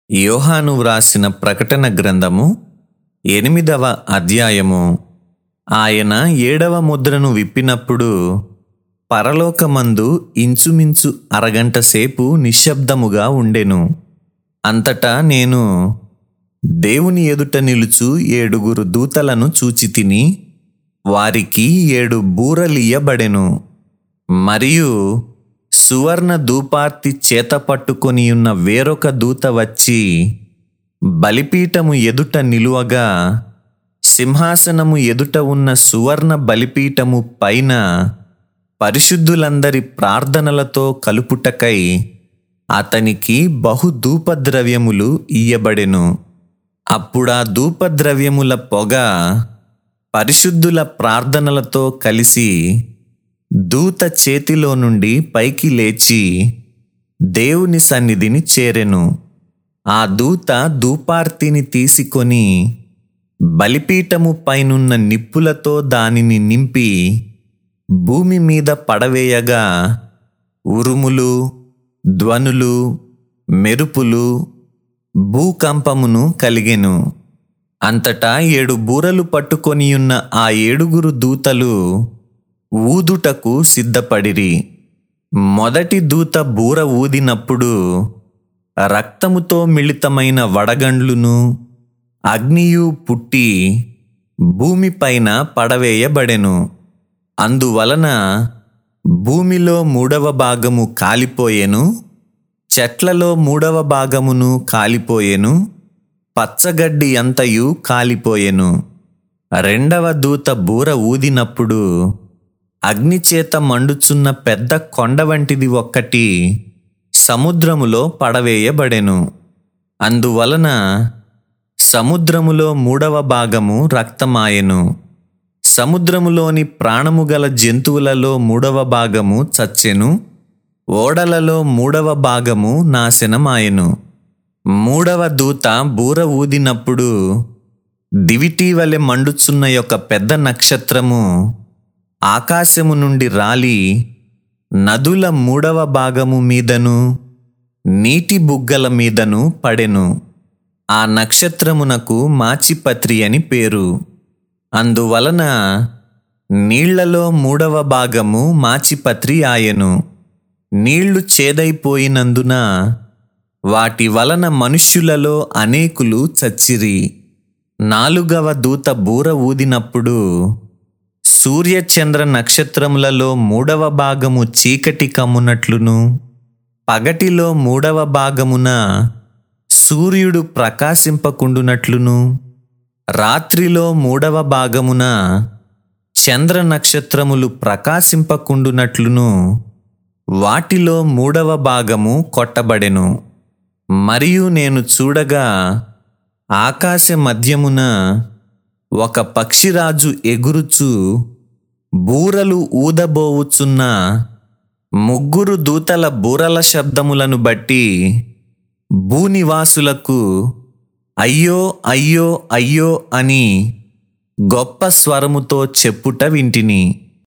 యోహాను వ్రాసిన ప్రకటన గ్రంథము ఎనిమిదవ అధ్యాయము ఆయన ఏడవ ముద్రను విప్పినప్పుడు పరలోకమందు ఇంచుమించు అరగంట సేపు నిశ్శబ్దముగా ఉండెను అంతటా నేను దేవుని ఎదుట నిలుచు ఏడుగురు దూతలను చూచి తిని వారికి ఏడు బూరలియ్యబడెను మరియు సువర్ణ దూపార్తి చేత పట్టుకొనియున్న వేరొక దూత వచ్చి బలిపీఠము ఎదుట నిలువగా సింహాసనము ఎదుట ఉన్న సువర్ణ బలిపీఠము పైన పరిశుద్ధులందరి ప్రార్థనలతో కలుపుటకై అతనికి బహు ధూపద్రవ్యములు ఇయ్యబడెను అప్పుడా ధూపద్రవ్యముల పొగ పరిశుద్ధుల ప్రార్థనలతో కలిసి దూత చేతిలో నుండి పైకి లేచి దేవుని సన్నిధిని చేరెను ఆ దూత ధూపార్తిని తీసుకొని బలిపీఠము పైనున్న నిప్పులతో దానిని నింపి భూమి మీద పడవేయగా ఉరుములు ధ్వనులు మెరుపులు భూకంపమును కలిగెను అంతటా ఏడు బూరలు పట్టుకొనియున్న ఆ ఏడుగురు దూతలు ఊదుటకు సిద్ధపడిరి మొదటి దూత బూర ఊదినప్పుడు రక్తముతో మిళితమైన వడగండ్లును అగ్నియు పుట్టి భూమిపైన పడవేయబడెను అందువలన భూమిలో మూడవ భాగము కాలిపోయెను చెట్లలో మూడవ భాగమును కాలిపోయెను పచ్చగడ్డి అంతయు కాలిపోయెను రెండవ దూత బూర ఊదినప్పుడు అగ్నిచేత మండుచున్న పెద్ద కొండ వంటిది ఒక్కటి సముద్రములో పడవేయబడెను అందువలన సముద్రములో మూడవ భాగము రక్తమాయెను సముద్రములోని ప్రాణము గల జంతువులలో మూడవ భాగము చచ్చెను ఓడలలో మూడవ భాగము నాశనమాయెను మూడవ దూత బూర ఊదినప్పుడు దివిటీ వలె మండుచున్న యొక్క పెద్ద నక్షత్రము ఆకాశము నుండి రాలి నదుల మూడవ భాగము మీదను నీటి బుగ్గల మీదను పడెను ఆ నక్షత్రమునకు మాచిపత్రి అని పేరు అందువలన నీళ్లలో మూడవ భాగము మాచిపత్రి ఆయను నీళ్లు చేదైపోయినందున వాటి వలన మనుష్యులలో అనేకులు చచ్చిరి నాలుగవ దూత బూర ఊదినప్పుడు సూర్యచంద్ర నక్షత్రములలో మూడవ భాగము చీకటి కమ్మునట్లును పగటిలో మూడవ భాగమున సూర్యుడు ప్రకాశింపకుండునట్లును రాత్రిలో మూడవ భాగమున చంద్ర నక్షత్రములు ప్రకాశింపకుండునట్లును వాటిలో మూడవ భాగము కొట్టబడెను మరియు నేను చూడగా ఆకాశ మధ్యమున ఒక పక్షిరాజు ఎగురుచు బూరలు ఊదబోవుచున్న ముగ్గురు దూతల బూరల శబ్దములను బట్టి భూనివాసులకు అయ్యో అయ్యో అయ్యో అని గొప్ప స్వరముతో చెప్పుట వింటిని